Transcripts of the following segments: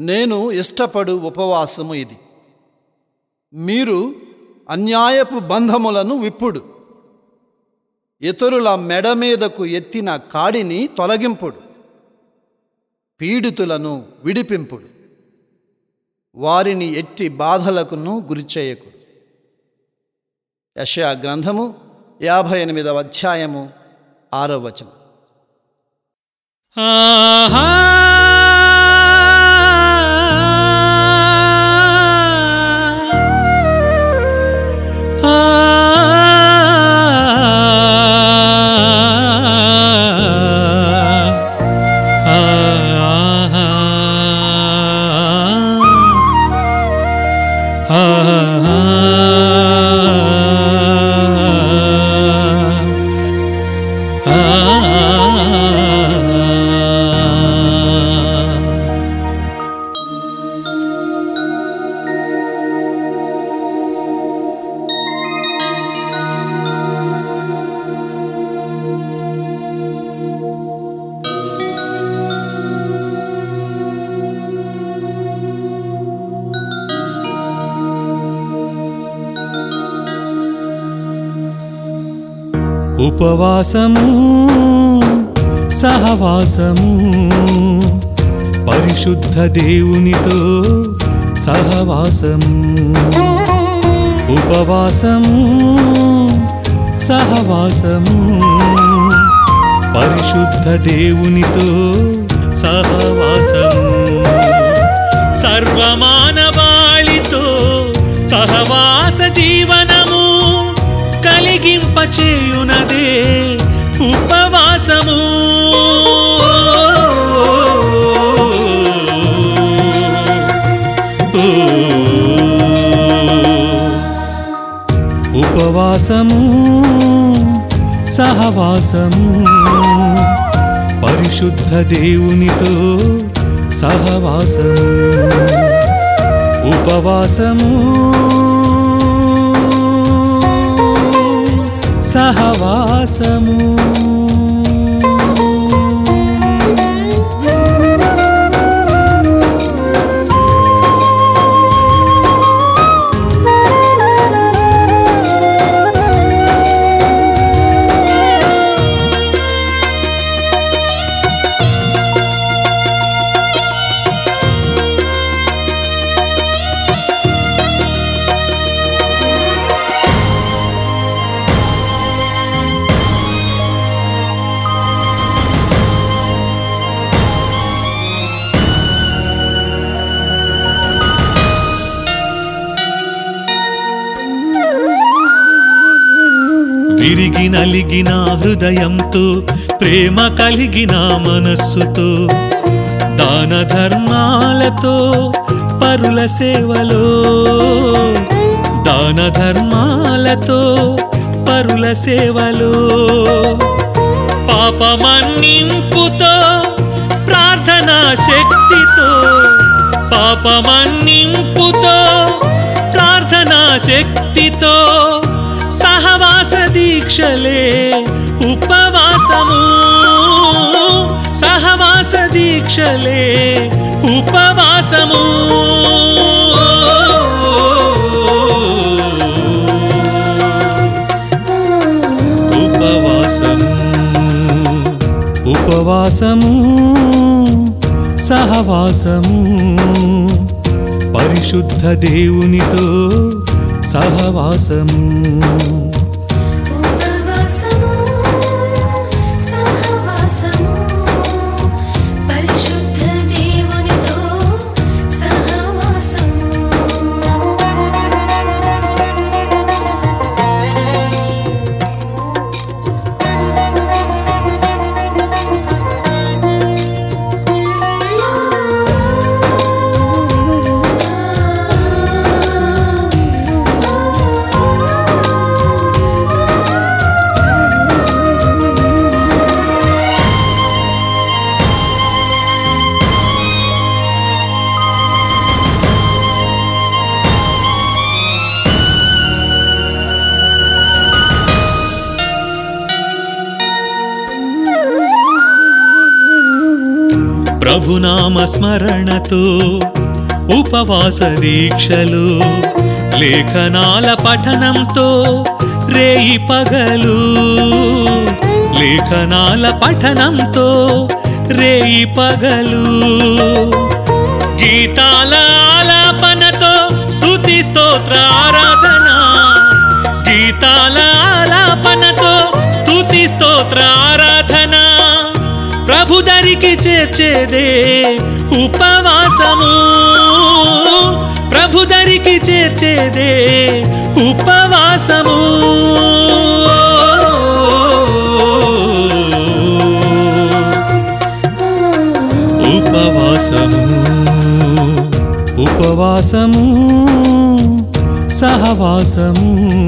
నేను ఇష్టపడు ఉపవాసము ఇది మీరు అన్యాయపు బంధములను విప్పుడు ఇతరుల మెడ మీదకు ఎత్తిన కాడిని తొలగింపుడు పీడితులను విడిపింపుడు వారిని ఎట్టి బాధలకును గురిచేయకుడు యశా గ్రంథము యాభై ఎనిమిదవ అధ్యాయము ఆరవ వచనం ఆహా ఉపవాసము సహవాసము పరిశుద్ధ దేవునితో సహవాసము ఉపవాసము సహవాసము పరిశుద్ధ దేవునితో సహవాసము సర్వమానవాళితో సహవాస జీవనము కలిగింపచేయునదే ఉపవాసము ఉపవాసము సహవాసము పరిశుద్ధ దేవునితో సహవాసము ఉపవాసము సహవాసము విరిగి నలిగిన హృదయంతో ప్రేమ కలిగిన మనస్సుతో దాన ధర్మాలతో పరుల సేవలో దాన ధర్మాలతో పరుల సేవలో పాపమన్నింపుతో ప్రార్థనా శక్తితో పాపమన్నింపుతో ప్రార్థనా శక్తితో సహవాస దీక్షలే ఉపవాసము సహవాస దీక్షలే ఉపవాసము ఉపవాసము ఉపవాసము సహవాసము పరిశుద్ధ దేవునితో సహవాసము ఉపవాసము సహవాసము పరిశుద్ధ దేవునితో సహవాసము ప్రభునామ స్మరణతో ఉపవాస దీక్షలు లేఖనాల పఠనంతో రేయి పగలు లేఖనాల పఠనంతో రేయి పగలు గీతాల ఆలాపనతో స్తుతి స్తోత్ర ఆరాధన గీతాల ఆలాపనతో స్తుతి స్తోత్ర ఆరాధన ప్రభు దరికి చేర్చేదే ఉపవాసము ప్రభు దరికి చేర్చేదే ఉపవాసము ఉపవాసము ఉపవాసము సహవాసము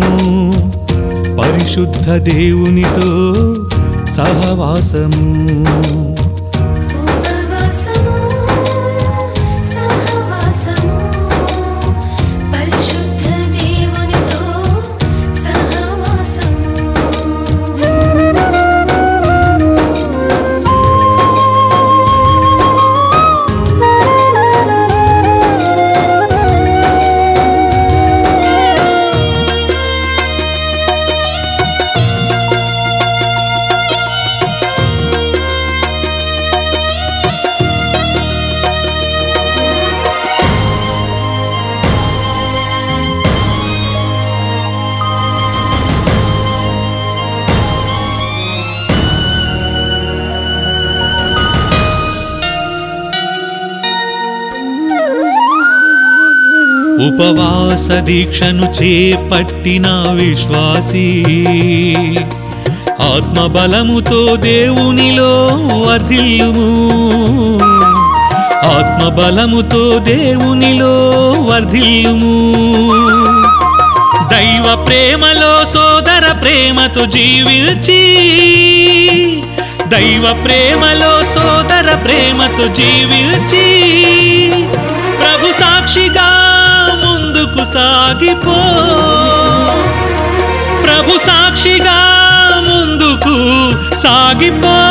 పరిశుద్ధ దేవునితో సహవాసము ఉపవాసము సహవాసము పరిశుద్ధ దేవునితో సహవాసము ఉపవాస దీక్షను చేపట్టిన విశ్వాసీ ఆత్మబలముతో దేవునిలో వర్ధిల్లుము ఆత్మబలముతో దేవునిలో వర్ధిల్లుము దైవ ప్రేమలో సోదర ప్రేమతో జీవించి దైవ ప్రేమలో సోదర ప్రేమతో జీవించి ప్రభు సాక్షిగా ముందుకు సాగిపో ప్రభు సాక్షిగా ముందుకు సాగిపో